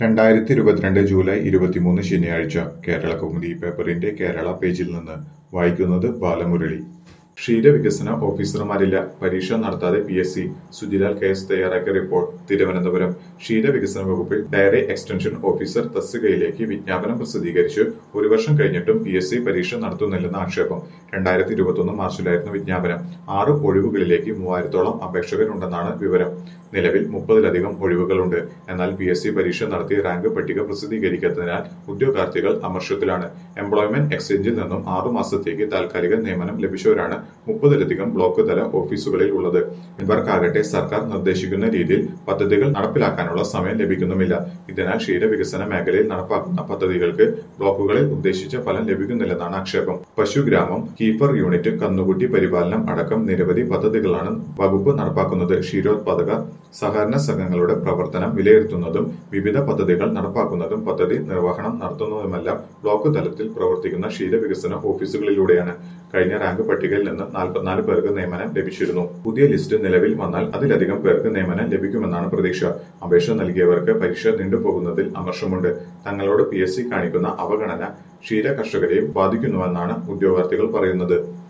രണ്ടായിരത്തി ഇരുപത്തിരണ്ട് ജൂലൈ ഇരുപത്തിമൂന്ന് ശനിയാഴ്ച കേരള കൗമുദി പേപ്പറിന്റെ കേരള പേജിൽ നിന്ന് വായിക്കുന്നത് ബാലമുരളി ക്ഷീരവികസന ഓഫീസർമാരില്ല പരീക്ഷ നടത്താതെ P S C Sujilal K S തയ്യാറാക്കിയ റിപ്പോർട്ട് തിരുവനന്തപുരം ക്ഷീരവികസന വകുപ്പിൽ ഡയറി എക്സ്റ്റൻഷൻ ഓഫീസർ തസ്തികയിലേക്ക് വിജ്ഞാപനം പ്രസിദ്ധീകരിച്ച് ഒരു വർഷം കഴിഞ്ഞിട്ടും പി എസ് സി പരീക്ഷ നടത്തുന്നില്ലെന്ന ആക്ഷേപം രണ്ടായിരത്തി ഇരുപത്തൊന്ന് മാർച്ചിലായിരുന്നു വിജ്ഞാപനം ആറ് ഒഴിവുകളിലേക്ക് മൂവായിരത്തോളം അപേക്ഷകരുണ്ടെന്നാണ് വിവരം നിലവിൽ മുപ്പതിലധികം ഒഴിവുകളുണ്ട് എന്നാൽ പി എസ് സി പരീക്ഷ നടത്തി റാങ്ക് പട്ടിക പ്രസിദ്ധീകരിക്കാത്തതിനാൽ ഉദ്യോഗാർത്ഥികൾ അമർഷത്തിലാണ് എംപ്ലോയ്മെന്റ് എക്സ്ചേഞ്ചിൽ നിന്നും ആറു മാസത്തേക്ക് താൽക്കാലിക നിയമനം ലഭിച്ചവരാണ് മുപ്പതിലധികം ബ്ലോക്ക് തല ഓഫീസുകളിൽ ഉള്ളത് ഇവർക്കാകട്ടെ സർക്കാർ നിർദ്ദേശിക്കുന്ന രീതിയിൽ പദ്ധതികൾ നടപ്പിലാക്കാനുള്ള സമയം ലഭിക്കുന്നുമില്ല ഇതിനാൽ ക്ഷീരവികസന മേഖലയിൽ നടപ്പാക്കുന്ന പദ്ധതികൾക്ക് ബ്ലോക്കുകളിൽ ഉദ്ദേശിച്ച ഫലം ലഭിക്കുന്നില്ലെന്നാണ് ആക്ഷേപം പശുഗ്രാമം കീപ്പർ യൂണിറ്റ് കന്നുകുട്ടി പരിപാലനം അടക്കം നിരവധി പദ്ധതികളാണ് വകുപ്പ് നടപ്പാക്കുന്നത് ക്ഷീരോത്പാദക സഹകരണ സംഘങ്ങളുടെ പ്രവർത്തനം വിലയിരുത്തുന്നതും വിവിധ പദ്ധതികൾ നടപ്പാക്കുന്നതും പദ്ധതി നിർവഹണം നടത്തുന്നതുമെല്ലാം ബ്ലോക്ക് തലത്തിൽ പ്രവർത്തിക്കുന്ന ക്ഷീരവികസന ഓഫീസുകളിലൂടെയാണ് കഴിഞ്ഞ റാങ്ക് പട്ടികയിൽ നിന്ന് നാൽപ്പത്തിനാല് പേർക്ക് നിയമനം ലഭിച്ചിരുന്നു പുതിയ ലിസ്റ്റ് നിലവിൽ വന്നാൽ അതിലധികം പേർക്ക് നിയമനം ലഭിക്കുമെന്നാണ് പ്രതീക്ഷ അപേക്ഷ നൽകിയവർക്ക് പരീക്ഷ നീണ്ടുപോകുന്നതിൽ അമർഷമുണ്ട് തങ്ങളോട് പി എസ് സി കാണിക്കുന്ന അവഗണന ക്ഷീര കർഷകരെയും ബാധിക്കുന്നുവെന്നാണ് ഉദ്യോഗാർത്ഥികൾ പറയുന്നത്